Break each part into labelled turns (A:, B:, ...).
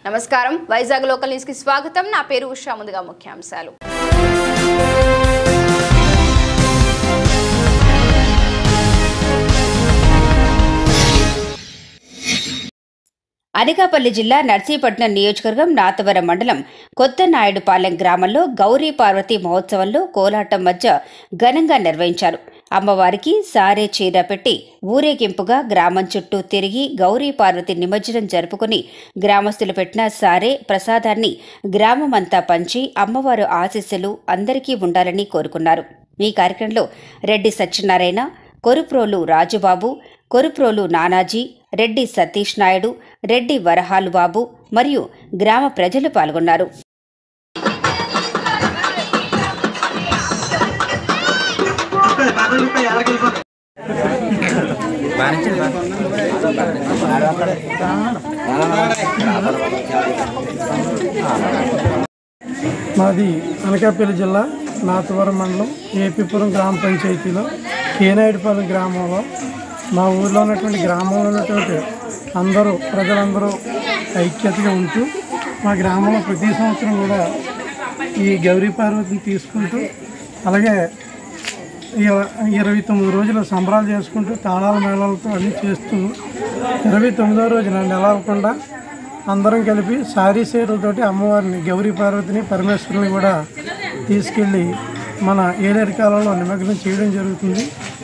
A: నమస్కారం Vizag local news కి స్వాగతం నా పేరు ఉషా ముందుగా ముఖ్యాంశాలు
B: అనకాపల్లి జిల్లా నర్సీపట్నం నియోజకవర్గం నాతవరం మండలం కొత్త నాయుడుపాలెం గ్రామంలో గౌరీ పార్వతి మహోత్సవంలో కోలాటం మధ్య ఘనంగా నిర్వహించారు అమ్మవారికి సారే చీర పెట్టి ఊరేగింపుగా గ్రామం చుట్టూ తిరిగి గౌరీ పార్వతి నిమజ్జనం జరుపుకుని గ్రామస్తులు పెట్టిన సారే ప్రసాదాన్ని గ్రామమంతా పంచి అమ్మవారు ఆశీస్సులు అందరికీ ఉండాలని కోరుకున్నారు ఈ కార్యక్రమంలో రెడ్డి సత్యనారాయణ కొరుప్రోలు రాజుబాబు కొరుప్రోలు నానాజీ రెడ్డి సతీష్ నాయుడు రెడ్డి వరహాలు బాబు మరియు గ్రామ ప్రజలు పాల్గొన్నారు
C: మాది అనకాపల్లి జిల్లా నాతవరం మండలం ఏపీపురం గ్రామ పంచాయతీలో కేనాయుడుపాలెం గ్రామంలో మా ఊర్లో ఉన్నటువంటి గ్రామంలో ఉన్నటువంటి అందరూ ప్రజలందరూ ఐక్యతగా ఉంటూ మా గ్రామంలో ప్రతి సంవత్సరం కూడా ఈ గౌరీ పార్వతిని తీసుకుంటూ అలాగే ఇర- ఇరవై తొమ్మిది రోజులు సంబరాలు చేసుకుంటూ తాళాల మేళాలతో అన్నీ చేస్తూ ఇరవై తొమ్మిదో రోజున నెలవకుండా అందరం కలిపి సారీ సీరలతోటి అమ్మవారిని గౌరీ పార్వతిని పరమేశ్వరుని కూడా తీసుకెళ్ళి మన ఏలేరు కాలంలో నిమగ్నం చేయడం జరుగుతుంది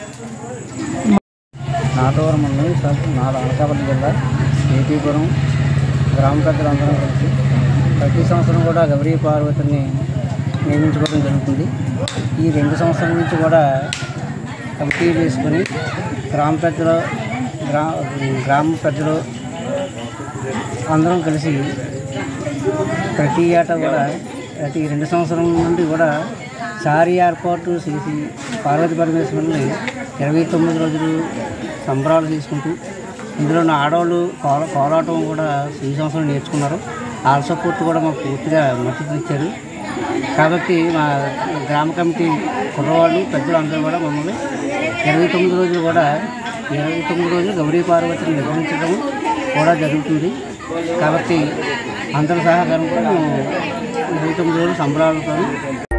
D: నాటవరం మండలం సబ్ నాలుగు అనకాపల్లి జిల్లా ఏపీపురం గ్రామ పెద్దలందరం కలిసి ప్రతి సంవత్సరం కూడా గౌరీ పార్వతిని నియమించుకోవడం జరుగుతుంది ఈ రెండు సంవత్సరాల నుంచి కూడా కమిటీ వేసుకొని గ్రామ పెద్దలు గ్రా గ్రామ పెద్దలు అందరం కలిసి ప్రతి ఏటా కూడా ప్రతి రెండు సంవత్సరం నుండి కూడా సారీ ఏర్పాటు చేసి పార్వతి పరమేశ్వరుని ఇరవై తొమ్మిది రోజులు సంబరాలు చేసుకుంటూ ఇందులో ఉన్న ఆడవాళ్ళు కోల కోలాటం కూడా ఈ సంవత్సరం నేర్చుకున్నారు వాళ్ళ సపోర్ట్ కూడా మాకు పూర్తిగా మద్దతు ఇచ్చారు కాబట్టి మా గ్రామ కమిటీ కుర్రవాళ్ళు పెద్దలు అందరూ కూడా మమ్మల్ని ఇరవై తొమ్మిది రోజులు కూడా ఇరవై తొమ్మిది రోజులు గౌరీ పార్వతిని నిర్వహించడం కూడా జరుగుతుంది కాబట్టి అందరి సహకారం కూడా మేము ఇరవై తొమ్మిది రోజులు సంబరాలతో